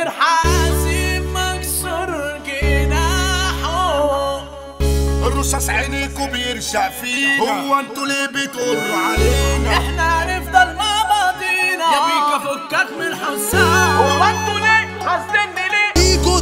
طير حاسم مكسور جناحه الرصاص عينيكوا بيرشق فينا هو انتوا ليه بتقروا علينا احنا هنفضل مع بعضينا يا بيكا فكك من الحسام هو انتوا ليه قصدني ليه ايجو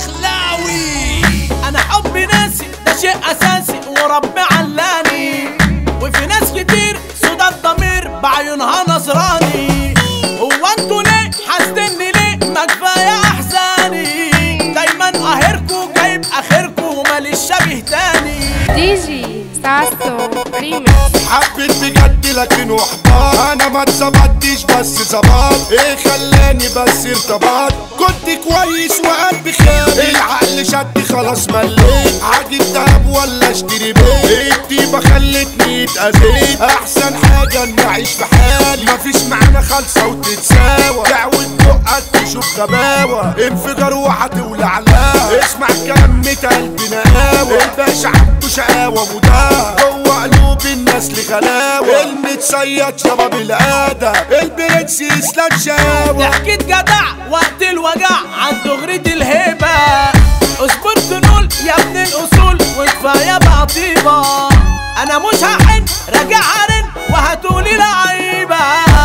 الدخلاوي انا حبي ناسي ده شيء اساسي وربي علاني وفي ناس كتير سودا الضمير بعيونها نصراني هو انتوا ليه حاسدني ليه ما كفايه احزاني دايما قاهركوا جايب اخركوا وماليش شبيه تاني دي جي ساسو ريميكس حبيت بجد لكن احباط انا ما اتظبطتش بس ظبط ايه خلاني بس ارتبط كنت كويس وقلبي خاب العقل شد خلاص مليت عاجب دهب ولا اشتري بيت الطيبة خلتني اتأذيت احسن حاجة اني اعيش في حالي مفيش معانا خالصة وتتساوى دعوة بقك تشوف غباوة انفجار وهتولع لها اسمع كلام قلبي نقاوة الباشا عنده شقاوة مداها جوه قلوب الناس لغلاوة المتصيد شباب الادب البرنس اسلام شاوة ضحكة جدع وقت الوجع عن دغرية الهيبة اصبر تنول يا ابن الاصول وكفاية بقى طيبة انا مش هحن راجع هرن وهتقولي لعيبة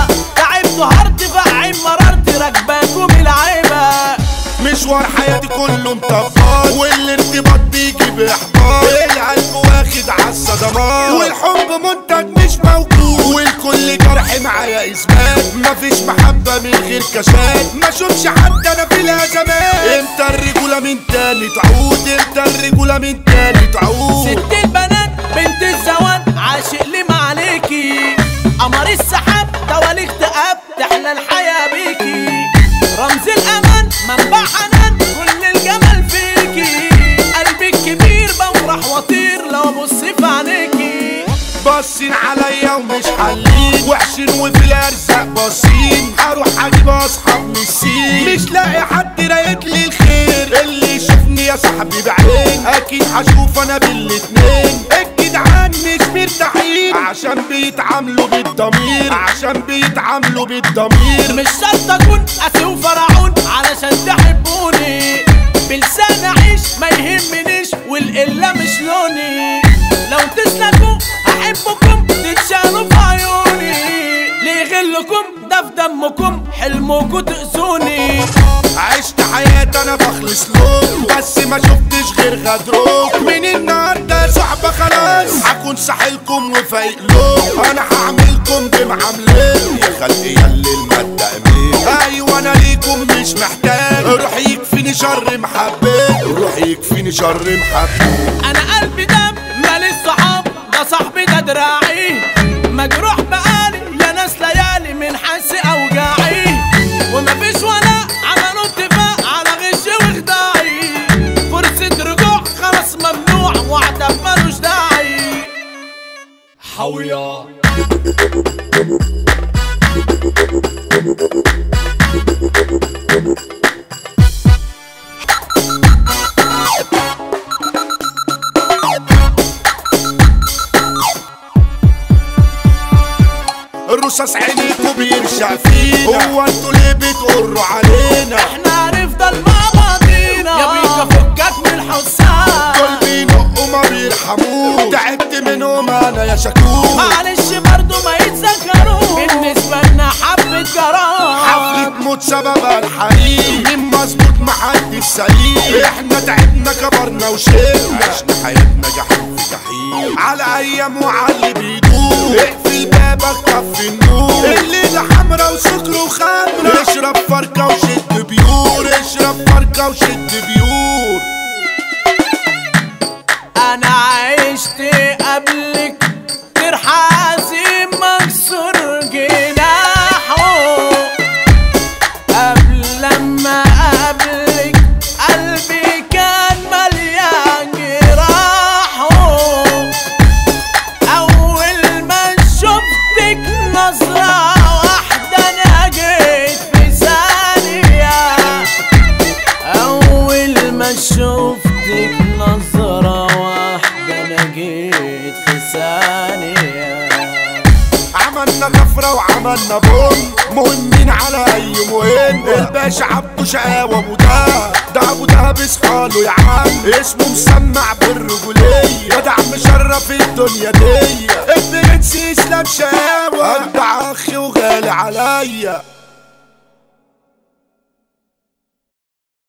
تعبت هرت فعين مررت راكباكم العيبة مشوار حياتي كله مطبط والارتباط بيجي باحباط القلب واخد عالصدمات والحب منتج مش موجود والكل جرح معايا اثبات مفيش محبه من غير كشات ما اشوفش حد انا في الازمات امتى الرجوله من تاني تعود امتى الرجوله من تاني تعود ست البنات بنت الزوان عاشق لي ما عليكي قمر السحاب دوالي اكتئاب تحلى الحياة بيكي رمز الأمان منبع حنان كل الجمال فيكي قلبي الكبير بفرح واطير لو ابص في عينيكي باصين عليا ومش حالين وحشين وفي الارزاق باصين هروح اجيب اصحاب من السين مش لاقي حد رايد لي الخير اللي يشوفني يا صاحبي بعين اكيد هشوف انا بالاتنين الجدعان مش مرتاحين عشان بيتعاملوا بالضمير عشان بيتعاملوا بالضمير مش شرط اكون قاسي وفرعون علشان تحبوني بلسان اعيش ما يهمنيش والقله مش لوني لو تسلكوا هحبكم تتشالوا في عيوني ليه غلكم ده في دمكم حلمكوا تأذوني عشت حياتي انا بخلص لهم بس ما شفتش غير غدروك من النهارده صحبة خلاص هكون ساحلكم وفايق لهم انا هعملكم بمعاملين يا خلقي يلي المادة امين ايوه انا ليكم مش محتاج روح يكفيني شر محبة روح يكفيني شر محبة انا قلبي دم مال الصحاب ده صاحبي ده دراعي مجروح بقالي يا ناس ليالي من حس اوجاعي ومفيش ولا عملوا اتفاق على غش وخداعي فرصة رجوع خلاص ممنوع وعتب ملوش داعي حويا الرصاص عينيكوا بيرشق فينا هو انتوا ليه بتقروا علينا احنا هنفضل مع بعضينا يا بيكا فكك من الحسام دول بينقوا ما بيرحموش تعبت منهم انا يا شكوك معلش برضو ما يتذكروش بالنسبة لنا حبة جرام حفلة موت سببها الحريم مين مظبوط محدش سليم احنا تعبنا كبرنا وشلنا عشنا حياتنا جحيم في جحيم على ايام وعلى اللي بيدوم اقفل بابك طفي النور الليلة حمرا وسكر وخمرة اشرب فركة وشد بيور اشرب فركة وشد بيور انا عشت قبلك ترحاسي مكسور جناحه قبل لما قبلك قلبي كان مليان جراحه اول ما شفتك نظرة واحدة انا جيت في ثانية اول ما عنا بوم مهمين على اي مهم الباشا عبده شقاوة ابو دهب ده ابو دهب اصحاله يا عم اسمه مسمع بالرجولية جدع مشرف الدنيا دي البرنس اسلام شقاوة ابدع اخي وغالي عليا